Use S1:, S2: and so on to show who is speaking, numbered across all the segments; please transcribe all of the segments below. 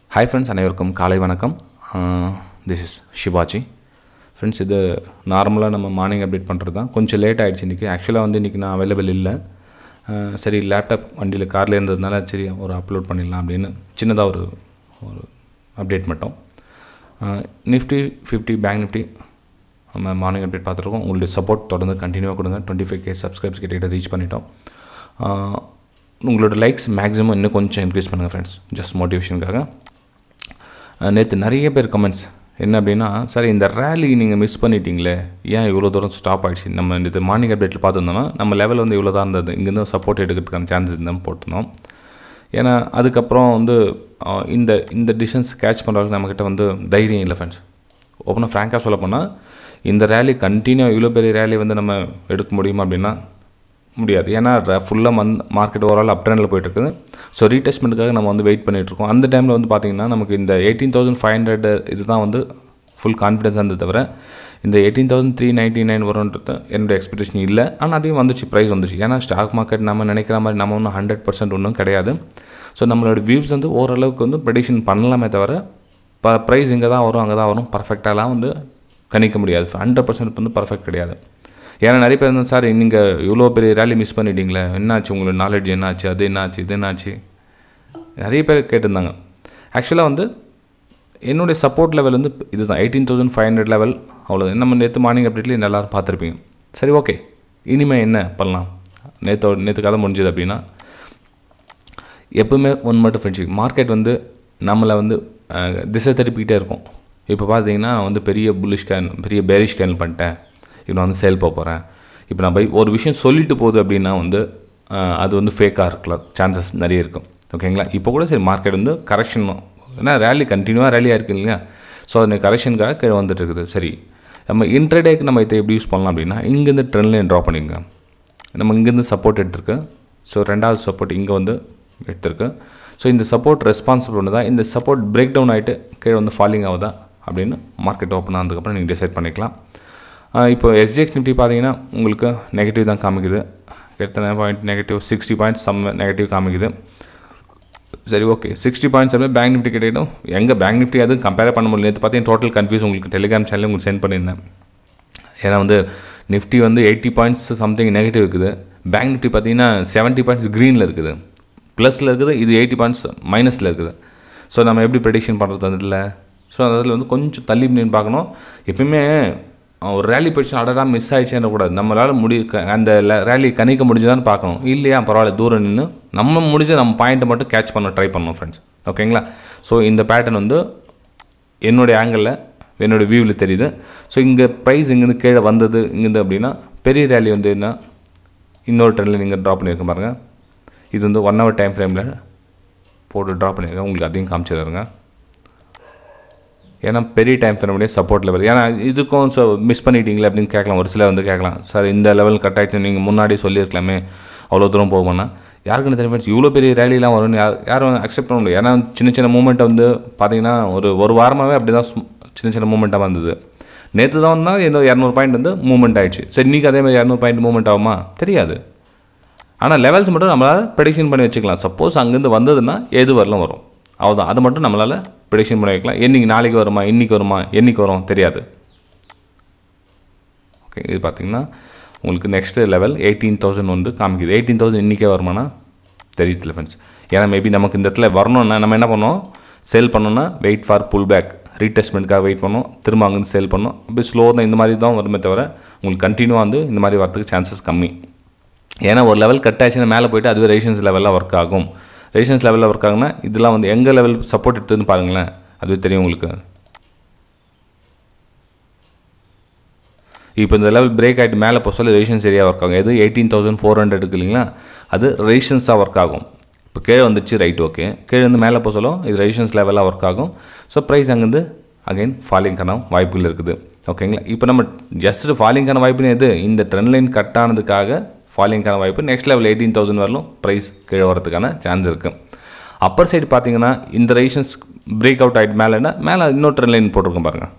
S1: hi friends அனைவருக்கும் காலை வணக்கம் திஸ் இஸ் சிவாஜி ஃப்ரெண்ட்ஸ் இது நார்மலாக நம்ம மார்னிங் அப்டேட் பண்ணுறது தான் கொஞ்சம் லேட் ஆகிடுச்சு இன்றைக்கி ஆக்சுவலாக வந்து இன்றைக்கி நான் அவைலபிள் இல்லை அஹ், சரி லேப்டாப் வண்டியில் காரில் இருந்ததுனால சரி ஒரு அப்லோட் பண்ணிடலாம் அப்படின்னு சின்னதாக ஒரு ஒரு அப்டேட் மட்டும் நிஃப்டி ஃபிஃப்டி பேங்க் நிஃப்டி நம்ம மார்னிங் அப்டேட் பார்த்துருக்கோம் உங்களுடைய சப்போர்ட் தொடர்ந்து கண்டினியூவாக கொடுங்க டுவெண்ட்டி ஃபைவ் கே சப்ஸ்கிரைப்ஸ் கிட்ட ரீச் பண்ணிட்டோம் ஆஹ் உங்களோட லைக்ஸ் மேக்ஸிமம் இன்னும் கொஞ்சம் இன்க்ரீஸ் பண்ணுங்கள் ஃப்ரெண்ட்ஸ் ஜஸ்ட் மோட்டிவேஷனுக்காக நேற்று நிறைய பேர் கமெண்ட்ஸ் என்ன அப்படின்னா சார் இந்த ரேலி நீங்கள் மிஸ் பண்ணிட்டீங்களே ஏன் இவ்வளோ தூரம் ஸ்டாப் ஆயிடுச்சு நம்ம இந்த மார்னிங் அப்டேட்டில் பார்த்துருந்தோம்னா நம்ம லெவல் வந்து இவ்வளோ தான் இருந்தது இங்கேருந்து சப்போர்ட் எடுக்கிறதுக்கான சான்ஸ் இருந்தால் போட்டிருந்தோம் ஏன்னா அதுக்கப்புறம் வந்து ஆஹ், இந்த இந்த டிஸ்டன்ஸ் கேட்ச் பண்ணுறதுக்கு நம்மக்கிட்ட வந்து தைரியம் இல்லை ஃப்ரெண்ட்ஸ் ஓப்பனாக ஃப்ராங்காக சொல்ல போனால் இந்த ரேலி கண்டினியூ இவ்வளோ பெரிய ரேலி வந்து நம்ம எடுக்க முடியுமா அப்படின்னா முடியாது ஏன்னா ஃபுல்லாக மந் மார்க்கெட் ஓவரால் அப் ட்ரெண்டில் போயிட்டு இருக்குது ஸோ ரீடெஸ்ட்மெண்ட்டுக்காக நம்ம வந்து வெயிட் பண்ணிட்டு இருக்கோம் அந்த டைமில் வந்து பார்த்திங்கன்னா நமக்கு இந்த எயிட்டீன் தௌசண்ட் ஃபைவ் ஹண்ட்ரட் இதுதான் வந்து ஃபுல் கான்ஃபிடன்ஸ் இருந்தது தவிர இந்த eighteen thousand three ninety nine வரும்ன்றது என்னோட எக்ஸ்பெக்டேஷன் இல்லை ஆனால் அதையும் வந்துச்சு ப்ரைஸ் வந்துச்சு ஏன்னா ஸ்டாக் மார்க்கெட் நம்ம நினைக்கிற மாதிரி நம்ம ஒன்றும் ஹண்ட்ரட் பர்சன்ட் ஒன்றும் கிடையாது ஸோ நம்மளோட வியூஸ் வந்து ஓரளவுக்கு வந்து ப்ரெடிக்ஷன் பண்ணலாமே தவிர ப ப்ரைஸ் இங்கே தான் வரும் அங்கே தான் வரும் பர்ஃபெக்டாலாம் வந்து கணிக்க முடியாது ஹண்ட்ரட் பர்சன்ட் வந்து பர்ஃபெக்ட் கிடையாது ஏன்னா நிறைய பேர் வந்து சார் நீங்கள் இவ்வளோ பெரிய ரேலி மிஸ் பண்ணிட்டீங்களே என்னாச்சு உங்களுக்கு நாலேஜ் என்னாச்சு அது என்னாச்சு இது என்னாச்சு நிறைய பேர் கேட்டிருந்தாங்க ஆக்சுவலாக வந்து என்னுடைய சப்போர்ட் லெவல் வந்து இதுதான் eighteen thousand five hundred level அவ்வளோ நம்ம நேற்று மார்னிங் அப்டேட்லேயே எல்லாரும் பார்த்துருப்பீங்க சரி ஓகே இனிமேல் என்ன பண்ணலாம் நேற்று நேற்று கதை முடிஞ்சது அப்படின்னா எப்பவுமே ஒன்று மட்டும் ஃப்ரெண்ட்ஷிப் மார்க்கெட் வந்து நம்மளை வந்து அஹ், திசை திருப்பிக்கிட்டே இருக்கும் இப்போ பார்த்தீங்கன்னா நான் வந்து பெரிய புல்லிஷ் ஸ்கேன் பெரிய பேரிஷ் ஸ்கேன் பண்ணிட்டேன் இப்போ நான் வந்து சேல் போக போகிறேன் இப்போ நான் பை ஒரு விஷயம் சொல்லிட்டு போகுது அப்படின்னா வந்து அஹ், அது வந்து ஃபேக்காக இருக்கலாம் சான்சஸ் நிறைய இருக்கும் ஓகேங்களா இப்போ கூட சரி மார்க்கெட் வந்து கரெக்ஷன் ஏன்னா ரேலி கண்டினியூவாக ரேலியாக இருக்குது இல்லையா ஸோ அந்த கரெக்ஷனுக்காக கீழே வந்துட்டு இருக்குது சரி நம்ம இன்ட்ரடேக்கு நம்ம இதை எப்படி யூஸ் பண்ணலாம் அப்படின்னா இங்கேருந்து ட்ரெண்ட் லைன் ட்ரா பண்ணிங்க நம்ம இங்கேருந்து சப்போர்ட் எடுத்திருக்கு ஸோ ரெண்டாவது சப்போர்ட் இங்கே வந்து எடுத்திருக்கு ஸோ இந்த சப்போர்ட் ரெஸ்பான்சிபிள் ஒன்று தான் இந்த சப்போர்ட் பிரேக் டவுன் ஆகிட்டு கீழே வந்து ஃபாலிங் ஆகுதா அப்படின்னு மார்க்கெட் ஓப்பன் ஆனதுக்கப்புறம் நீங்கள் டிசைட் பண்ணிக்கலாம் ஆஹ் இப்போ எஸ்ஜிஎக்ஸ் நிஃப்டி பார்த்தீங்கன்னா உங்களுக்கு நெகட்டிவ் தான் காமிக்குது எத்தனை point negative sixty point some negative காமிக்குது சரி ஓகே சிக்ஸ்டி பாயிண்ட்ஸ் அப்படியே பேங்க் நிஃப்டி கிடைக்கும் எங்கே பேங்க் நிஃப்டி அது கம்பேர் பண்ண முடியல நேற்று பார்த்தீங்கன்னா டோட்டல் கன்ஃபியூஸ் உங்களுக்கு டெலிகிராம் சேனல் உங்களுக்கு சென்ட் பண்ணியிருந்தேன் ஏன்னா வந்து நிஃப்டி வந்து எயிட்டி பாயிண்ட்ஸ் சம்திங் நெகட்டிவ் இருக்குது பேங்க் நிஃப்டி பார்த்தீங்கன்னா செவன்ட்டி பாயிண்ட்ஸ் க்ரீனில் இருக்குது ப்ளஸில் இருக்குது இது எயிட்டி பாயிண்ட்ஸ் மைனஸில் இருக்குது ஸோ நம்ம எப்படி ப்ரெடிக்ஷன் பண்ணுறது அதில் ஸோ அதில் வந்து கொஞ்சம் தள்ளி நின்று பார்க்கணும் எப்பயுமே அஹ், ஒரு ரேலி போயிடுச்சு அடடா மிஸ் ஆயிடுச்சுன்னு கூடாது நம்மளால் முடி க- அந்த ரேலி கணிக்க முடிஞ்சுதான்னு பார்க்கணும் இல்லையா பரவாயில்ல தூரம் நின்று நம்ம முடிஞ்ச நம்ம பாயிண்ட்டை மட்டும் கேட்ச் பண்ண ட்ரை பண்ணணும் ஃப்ரெண்ட்ஸ் ஓகேங்களா ஸோ இந்த பேட்டர்ன் வந்து என்னுடைய ஆங்கிளில் என்னோடய வியூவில் தெரியுது ஸோ இங்கே ப்ரைஸ் இங்கேருந்து கீழே வந்தது இங்கேருந்து அப்படின்னா பெரிய ரேலி வந்து என்ன இன்னொரு ட்ரெண்டில் நீங்கள் ட்ரா பண்ணியிருக்க பாருங்கள் இது வந்து ஒன் ஹவர் டைம் ஃப்ரேமில் போட்டு ட்ரா பண்ணியிருக்கேன் உங்களுக்கு அதையும் காமிச்சிடுறேங்க ஏன்னா பெரிய டைம் ஃப்ரேமுடைய சப்போர்ட் லெவல் ஏன்னா இதுக்கும் ஸோ மிஸ் பண்ணிட்டீங்களே அப்படின்னு கேட்கலாம் ஒரு சிலர் வந்து கேட்கலாம் சார் இந்த லெவல் கட் ஆகிட்டு நீங்கள் முன்னாடி சொல்லியிருக்கலாமே அவ்வளோ தூரம் போகணும்னா யாருக்குன்னு தெரியும் ஃப்ரெண்ட்ஸ் இவ்வளோ பெரிய ரேலிலாம் வரும்னு யார் யாரும் அக்செப்ட் பண்ண முடியாது ஏன்னா சின்ன சின்ன மூமெண்ட்டை வந்து பார்த்தீங்கன்னா ஒரு ஒரு வாரமாகவே அப்படி தான் சின்ன சின்ன மூமெண்ட்டாக வந்தது நேற்று தான் வந்தால் இன்னும் இரநூறு பாயிண்ட் வந்து மூவ்மெண்ட் ஆயிடுச்சு சரி இன்றைக்கி அதே மாதிரி இரநூறு பாயிண்ட் மூவ்மெண்ட் ஆகுமா தெரியாது ஆனால் லெவல்ஸ் மட்டும் நம்மளால் ப்ரெடிக்ஷன் பண்ணி வச்சுக்கலாம் சப்போஸ் அங்கேருந்து வந்ததுன்னா எது வரலும் வரும் அவ்வளோதான் அது மட்டும் நம்மளால் ப்ரெடிக்ஷன் பண்ணி வைக்கலாம் என்னைக்கு நாளைக்கு வருமா இன்னைக்கு வருமா என்னைக்கு வரும் தெரியாது ஓகே இது பார்த்தீங்கன்னா உங்களுக்கு நெக்ஸ்ட் லெவல் எயிட்டீன் தௌசண்ட் வந்து காமிக்குது எயிட்டீன் தௌசண்ட் இன்றைக்கே வருமானா தெரியல ஃப்ரெண்ட்ஸ் ஏன்னா மேபி நமக்கு இந்த இடத்துல வரணும்னா நம்ம என்ன பண்ணோம் சேல் பண்ணோம்னா வெயிட் ஃபார் புல் பேக் ரீடெஸ்ட்மெண்ட்காக வெயிட் பண்ணோம் திரும்ப அங்கேருந்து சேல் பண்ணோம் அப்படி ஸ்லோ தான் இந்த மாதிரி தான் வருமே தவிர உங்களுக்கு கண்டினியூவாக வந்து இந்த மாதிரி வரதுக்கு சான்சஸ் கம்மி ஏன்னா ஒரு லெவல் கட் ஆச்சுன்னா மேலே போயிட்டு அதுவே ரேஷன்ஸ் லெவலில் ஒர்க் ஆகும் ரேஷன்ஸ் லெவலில் ஒர்க் ஆகுனா இதெல்லாம் வந்து எங்கே லெவல் சப்போர்ட் எடுத்துன்னு பாருங்களேன் அதுவே தெரியும் உங்களுக்கு இப்போ இந்த லெவல் பிரேக் ஆகிட்டு மேலே போக சொல்லி ரேஷன்ஸ் ஏரியா ஒர்க் ஆகும் எது எயிட்டீன் தௌசண்ட் ஃபோர் ஹண்ட்ரட் இருக்கு இல்லைங்களா அது ரேஷன்ஸாக ஒர்க் ஆகும் இப்போ கீழே வந்துச்சு ரைட் ஓகே கீழே வந்து மேலே போக சொல்லும் இது ரேஷன்ஸ் லெவலாக ஒர்க் ஆகும் ஸோ ப்ரைஸ் அங்கேருந்து அகைன் ஃபாலிங்கான வாய்ப்புகள் இருக்குது ஓகேங்களா இப்போ நம்ம ஜஸ்ட் ஃபாலிங்கான வாய்ப்புன்னு எது இந்த ட்ரெண்ட் லைன் கட் ஆனதுக்காக ஃபாலிங்கான வாய்ப்பு நெக்ஸ்ட் லெவல் எயிட்டீன் தௌசண்ட் வரலும் ப்ரைஸ் கீழே வரதுக்கான சான்ஸ் இருக்குது அப்பர் சைடு பார்த்தீங்கன்னா இந்த ரேஷன்ஸ் பிரேக் அவுட் ஆகிட்டு மேலேன்னா மேலே இன்னொரு ட்ரெண்ட் லைன் போட்டிருக்கோம் பாருங்கள்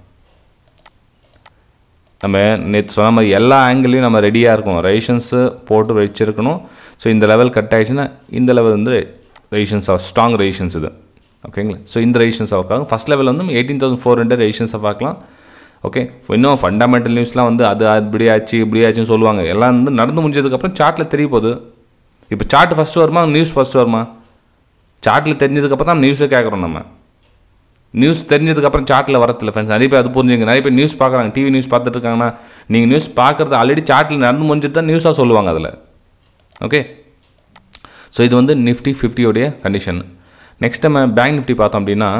S1: நம்ம நேற்று சொன்ன மாதிரி எல்லா ஆங்கிளையும் நம்ம ரெடியாக இருக்கணும் ரேஷன்ஸு போட்டு வச்சுருக்கணும் ஸோ இந்த லெவல் கட் ஆயிடுச்சுன்னா இந்த லெவல் வந்து ரேஷன்ஸ் ஸ்ட்ராங் ரேஷன்ஸ் இது ஓகேங்களா ஸோ இந்த ரெஜிஸ்டன்ஸ் ஒர்க் ஆகும் ஃபஸ்ட் லெவல் வந்து எயிட்டீன் தௌசண்ட் ஃபோர் ஹண்ட்ரட் ரெஜிஸ்டன்ஸை பார்க்கலாம் ஓகே இன்னும் ஃபண்டமெண்டல் நியூஸ்லாம் வந்து அது இப்படி ஆச்சு இப்படி ஆச்சுன்னு சொல்லுவாங்க எல்லாம் வந்து நடந்து முடிஞ்சதுக்கப்புறம் சார்ட்டில் தெரிய போகுது இப்போ சார்ட் ஃபஸ்ட்டு வருமா நியூஸ் ஃபஸ்ட்டு வருமா சார்ட்டில் தெரிஞ்சதுக்கப்புறம் தான் நியூஸை கேட்குறோம் நம்ம நியூஸ் தெரிஞ்சதுக்கப்புறம் சார்ட்டில் வரதில்ல ஃப்ரெண்ட்ஸ் நிறைய பேர் அது புரிஞ்சுங்க நிறைய பேர் நியூஸ் பார்க்குறாங்க டிவி நியூஸ் பார்த்துட்டு இருக்காங்கன்னா நீங்கள் நியூஸ் பார்க்குறது ஆல்ரெடி சார்ட்டில் நடந்து முடிஞ்சிட்டு தான் நியூஸாக சொல்லுவாங்க அதில் ஓகே ஸோ இது வந்து நிஃப்டி ஃபிஃப்டியோடைய கண்டிஷன் நெக்ஸ்ட் நம்ம பேங்க் நிஃப்டி பார்த்தோம் அப்படின்னா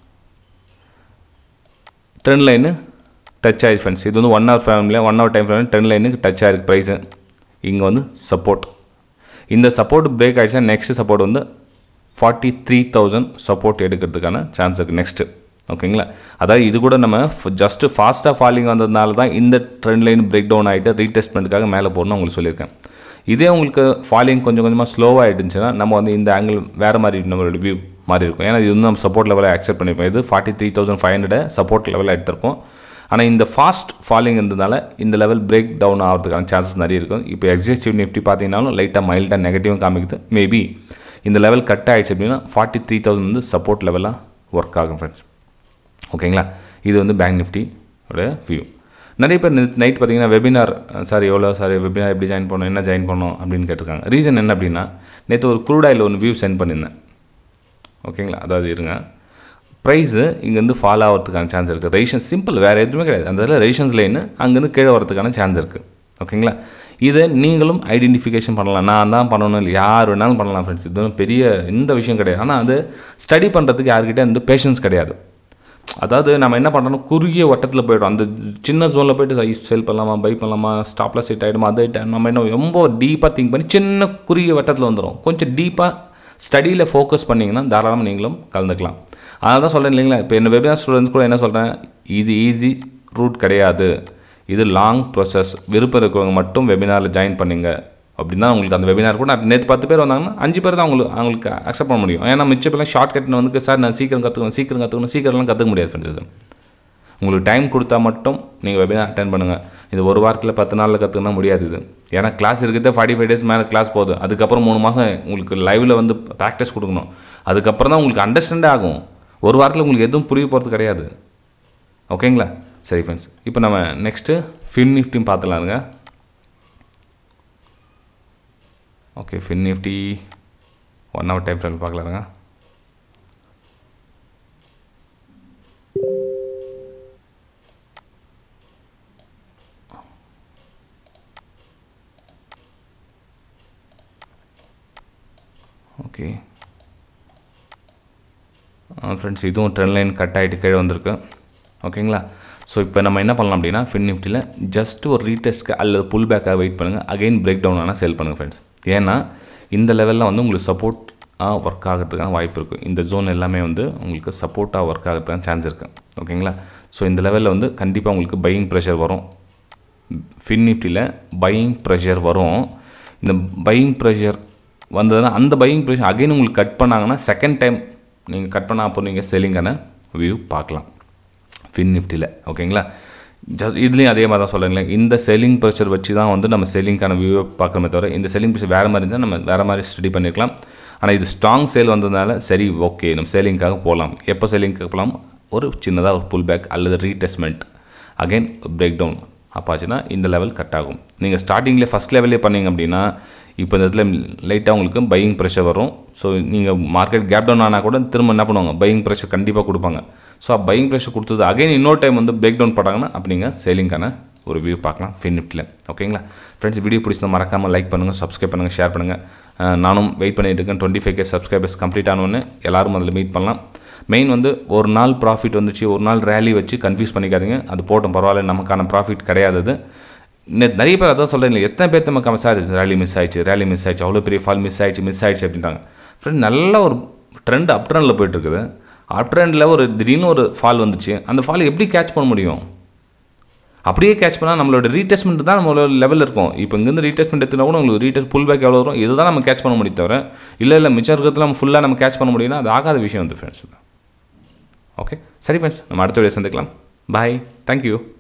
S1: ட்ரெண்ட் லைனு டச் ஆயிடுச்சு ஃப்ரெண்ட்ஸ் இது வந்து ஒன் ஹவர் ஃபேமிலியில் ஒன் ஹவர் டைம் ஃப்ரேமில் ட்ரெண்ட் லைனுக்கு டச் ஆயிருக்கு ப்ரைஸு இங்கே வந்து சப்போர்ட் இந்த சப்போர்ட் பிரேக் ஆகிடுச்சுன்னா நெக்ஸ்ட் சப்போர்ட் வந்து ஃபார்ட்டி த்ரீ தௌசண்ட் சப்போர்ட் எடுக்கிறதுக்கான சான்ஸ் இருக்குது நெக்ஸ்ட்டு ஓகேங்களா அதாவது இது கூட நம்ம ஜஸ்ட்டு ஃபாஸ்ட்டாக ஃபாலிங் வந்ததுனால தான் இந்த ட்ரெண்ட் லைன் பிரேக் டவுன் ஆகிட்டு ரீடெஸ்ட்மெண்ட்டுக்காக மேலே போகணும்னு உங்களுக்கு சொல்லியிருக்கேன் இதே உங்களுக்கு ஃபாலிங் கொஞ்சம் கொஞ்சமாக ஸ்லோவாக ஆகிடுச்சுன்னா நம்ம வந்து இந்த ஆங்கிள் வேறு மாதிரி நம்மளோட வியூ மாதிரி இருக்கும் ஏன்னா இது வந்து நம்ம சப்போர்ட் லெவலில் அக்செப்ட் பண்ணிப்போம் இது forty three thousand five hundred support லெவலில் எடுத்திருப்போம் ஆனால் இந்த ஃபாஸ்ட் ஃபாலிங் இருந்ததுனால இந்த லெவல் பிரேக் டவுன் ஆகிறதுக்கான சான்சஸ் நிறைய இருக்கும் இப்போ எக்ஸிஸ்டிவ் நிஃப்டி பார்த்தீங்கன்னாலும் லைட்டாக மைல்டாக நெகட்டிவும் காமிக்குது மேபி இந்த லெவல் கட் ஆகிடுச்சு அப்படின்னா ஃபார்ட்டி த்ரீ தௌசண்ட் வந்து சப்போர்ட் லெவலாக ஒர்க் ஆகும் ஃப்ரெண்ட்ஸ் ஓகேங்களா இது வந்து பேங்க் நிஃப்டியோட வியூ நிறைய பேர் நைட் பார்த்தீங்கன்னா வெபினார் சார் எவ்வளோ சார் வெபினார் எப்படி ஜாயின் பண்ணணும் என்ன ஜாயின் பண்ணணும் அப்படின்னு கேட்டிருக்காங்க ரீசன் என்ன அப்படின்னா நேற்று ஒரு குரூடாயில் ஒன்று வியூ சென்ட் பண்ணியிருந்தேன் ஓகேங்களா அதாவது இருங்க ப்ரைஸு இங்கேருந்து ஃபால் ஆகிறதுக்கான சான்ஸ் இருக்குது ரெஜிஷன் சிம்பிள் வேறு எதுவுமே கிடையாது அந்த இதில் ரெஜிஷன்ஸ் லைனு அங்கேருந்து கீழே வரதுக்கான சான்ஸ் இருக்குது ஓகேங்களா இதை நீங்களும் ஐடென்டிஃபிகேஷன் பண்ணலாம் நான் தான் பண்ணணும் இல்லை யார் வேணாலும் பண்ணலாம் ஃப்ரெண்ட்ஸ் இது ஒன்றும் பெரிய இந்த விஷயம் கிடையாது ஆனால் அது ஸ்டடி பண்ணுறதுக்கு யார்கிட்ட அந்த பேஷன்ஸ் கிடையாது அதாவது நம்ம என்ன பண்ணுறோம் குறுகிய வட்டத்தில் போய்டும் அந்த சின்ன ஜோனில் போய்ட்டு செல் பண்ணலாமா பை பண்ணலாமா ஸ்டாப்ல செட் ஆகிடுமா அது நம்ம என்ன ரொம்ப டீப்பாக திங்க் பண்ணி சின்ன குறுகிய வட்டத்தில் வந்துடும் கொஞ்சம் டீப்பாக ஸ்டடியில் ஃபோக்கஸ் பண்ணிங்கன்னா தாராளமாக நீங்களும் கலந்துக்கலாம் அதனால தான் சொல்கிறேன் இல்லைங்களா இப்போ என்ன வெபினார் ஸ்டூடெண்ட்ஸ் கூட என்ன சொல்கிறேன் இது ஈஸி ரூட் கிடையாது இது லாங் ப்ராசஸ் விருப்பம் இருக்கிறவங்க மட்டும் வெபினாரில் ஜாயின் பண்ணுங்க அப்படின்னா உங்களுக்கு அந்த வெபினார் கூட நேற்று பத்து பேர் வந்தாங்கன்னா அஞ்சு பேர் தான் உங்களுக்கு அவங்களுக்கு அக்செப்ட் பண்ண முடியும் ஏன்னா மிச்ச பேர்லாம் ஷார்ட் கட்னு வந்து சார் நான் சீக்கிரம் கற்றுக்கணும் சீக்கிரம் கற்றுக்கணும் சீக்கிரம்லாம் கற்றுக்க முடியாது ஃப்ரெண்ட்ஸ் இது உங்களுக்கு டைம் கொடுத்தா மட்டும் நீங்கள் வெபினார் அட்டன் பண்ணுங்கள் இது ஒரு வாரத்தில் பத்து நாளில் கற்றுக்கினா முடியாது இது ஏன்னா கிளாஸ் இருக்கிறதே ஃபார்ட்டி ஃபைவ் டேஸ் மேலே கிளாஸ் போகுது அதுக்கப்புறம் மூணு மாதம் உங்களுக்கு லைவில் வந்து ப்ராக்டிஸ் கொடுக்கணும் அதுக்கப்புறம் தான் உங்களுக்கு அண்டர்ஸ்டாண்டே ஆகும் ஒரு வாரத்தில் உங்களுக்கு எதுவும் புரிய போகிறது கிடையாது ஓகேங்களா சரி ஃப்ரெண்ட்ஸ் இப்போ நம்ம நெக்ஸ்ட்டு ஃபின் நிஃப்டியும் பார்த்துலாங்க okay Fin Nifty one hour time friend பார்க்கலாங்க ஓகே ஃப்ரெண்ட்ஸ் இதுவும் ட்ரெண்ட் லைன் கட் ஆகிட்டு கீழே வந்திருக்கு ஓகேங்களா ஸோ இப்போ நம்ம என்ன பண்ணலாம் அப்படின்னா ஃபின் நிஃப்டியில் ஜஸ்ட் ஒரு ரீடெஸ்ட்க்கு அல்லது புல் பேக்காக வெயிட் பண்ணுங்கள் அகைன் பிரேக் டவுன் ஆனால் சேல் பண்ணுங்கள் ஃப்ரெண்ட்ஸ் ஏன்னா இந்த லெவலில் வந்து உங்களுக்கு சப்போர்ட்டாக ஒர்க் ஆகிறதுக்கான வாய்ப்பு இருக்குது இந்த ஜோன் எல்லாமே வந்து உங்களுக்கு சப்போர்ட்டாக ஒர்க் ஆகிறதுக்கான சான்ஸ் இருக்குது ஓகேங்களா ஸோ இந்த லெவலில் வந்து கண்டிப்பாக உங்களுக்கு பையிங் ப்ரெஷர் வரும் ஃபின் நிஃப்டியில் பையிங் ப்ரெஷர் வரும் இந்த பையிங் ப்ரெஷர் வந்ததுன்னா அந்த பையிங் ப்ரெஷர் அகைன் உங்களுக்கு கட் பண்ணாங்கன்னா செகண்ட் டைம் நீங்கள் கட் பண்ண அப்போ நீங்கள் செல்லிங்கான வியூ பார்க்கலாம் ஃபின் நிஃப்டியில் ஓகேங்களா ஜஸ்ட் இதுலேயும் அதே மாதிரி தான் சொல்கிறீங்களேன் இந்த செல்லிங் ப்ரெஷர் வச்சு தான் வந்து நம்ம செல்லிங்கான வியூவை பார்க்கணுமே தவிர இந்த செல்லிங் ப்ரெஷர் வேறு மாதிரி இருந்தால் நம்ம வேறு மாதிரி ஸ்டடி பண்ணியிருக்கலாம் ஆனால் இது ஸ்ட்ராங் சேல் வந்ததுனால சரி ஓகே நம்ம செல்லிங்காக போகலாம் எப்போ செல்லிங்காக போகலாம் ஒரு சின்னதாக ஒரு புல் பேக் அல்லது ரீடெஸ்ட்மெண்ட் அகைன் பிரேக் டவுன் அப்பாச்சுன்னா இந்த லெவல் கட் ஆகும் நீங்கள் ஸ்டார்டிங்கில் ஃபஸ்ட் லெவலே பண்ணீங்க அப்படின்னா இப்போ இந்த இடத்துல லைட்டாக உங்களுக்கு பையிங் ப்ரெஷர் வரும் ஸோ நீங்கள் மார்க்கெட் கேப் டவுன் ஆனால் கூட திரும்ப என்ன பண்ணுவாங்க பையிங் ப்ரெஷர் கண்டிப்பாக கொடுப்பாங்க ஸோ பையிங் ப்ரெஷர் கொடுத்தது அகைன் இன்னொரு டைம் வந்து பிரேக் டவுன் பண்ணாங்கன்னா அப்போ நீங்கள் சேலிங்கான ஒரு வியூ பார்க்கலாம் ஃபின் நிஃப்டியில் ஓகேங்களா ஃப்ரெண்ட்ஸ் வீடியோ பிடிச்சதை மறக்காமல் லைக் பண்ணுங்கள் சப்ஸ்கிரைப் பண்ணுங்கள் ஷேர் பண்ணுங்கள் நானும் வெயிட் பண்ணிட்டு இருக்கேன் twenty five K subscribers complete ஆனோன்னு எல்லாரும் அதில் மீட் பண்ணலாம் மெயின் வந்து ஒரு நாள் ப்ராஃபிட் வந்துச்சு ஒரு நாள் ரேலி வச்சு கன்ஃபியூஸ் பண்ணிக்காதீங்க அது போட்டோம் பரவாயில்ல நமக்கான ப்ராஃபிட் கிடையாது அது நிறைய பேர் அதான் சொல்கிறீங்க எத்தனை பேர் நம்ம சார் ரேலி மிஸ் ஆயிடுச்சு ரேலி மிஸ் ஆயிடுச்சு அவ்வளோ பெரிய ஃபால் மிஸ் ஆயிடுச்சு மிஸ் ஆயிடுச்சு அப்படின்ட்டாங்க ஃப்ரெண்ட் நல்ல ஒரு ட்ரெண்ட் அப் ட்ரெண்டில் போயிட்டுருக்குது அப் ட்ரெண்டில் ஒரு திடீர்னு ஒரு ஃபால் வந்துச்சு அந்த ஃபால் எப்படி கேட்ச் பண்ண முடியும் அப்படியே கேட்ச் பண்ணால் நம்மளோட ரீடெஸ்ட்மெண்ட் தான் நம்மளோட லெவலில் இருக்கும் இப்போ இங்கேருந்து ரீடெஸ்ட்மெண்ட் எடுத்துனா கூட உங்களுக்கு ரீடெஸ்ட் புல் பேக் எவ்வளோ வரும் இதுதான் நம்ம கேட்ச் பண்ண முடியும் தவிர இல்லை இல்லை மிச்சம் இருக்கிறதுல நம்ம ஃபுல்லாக நம்ம கேட்ச் பண்ண முடியும்னா அது ஆகாத விஷயம் வந்து ஃப்ரெண்ட்ஸ் ஓகே சரி ஃப்ரெண்ட்ஸ் நம்ம அடுத்த வீடியோ சந்திக்கலாம் பாய் தேங்க்யூ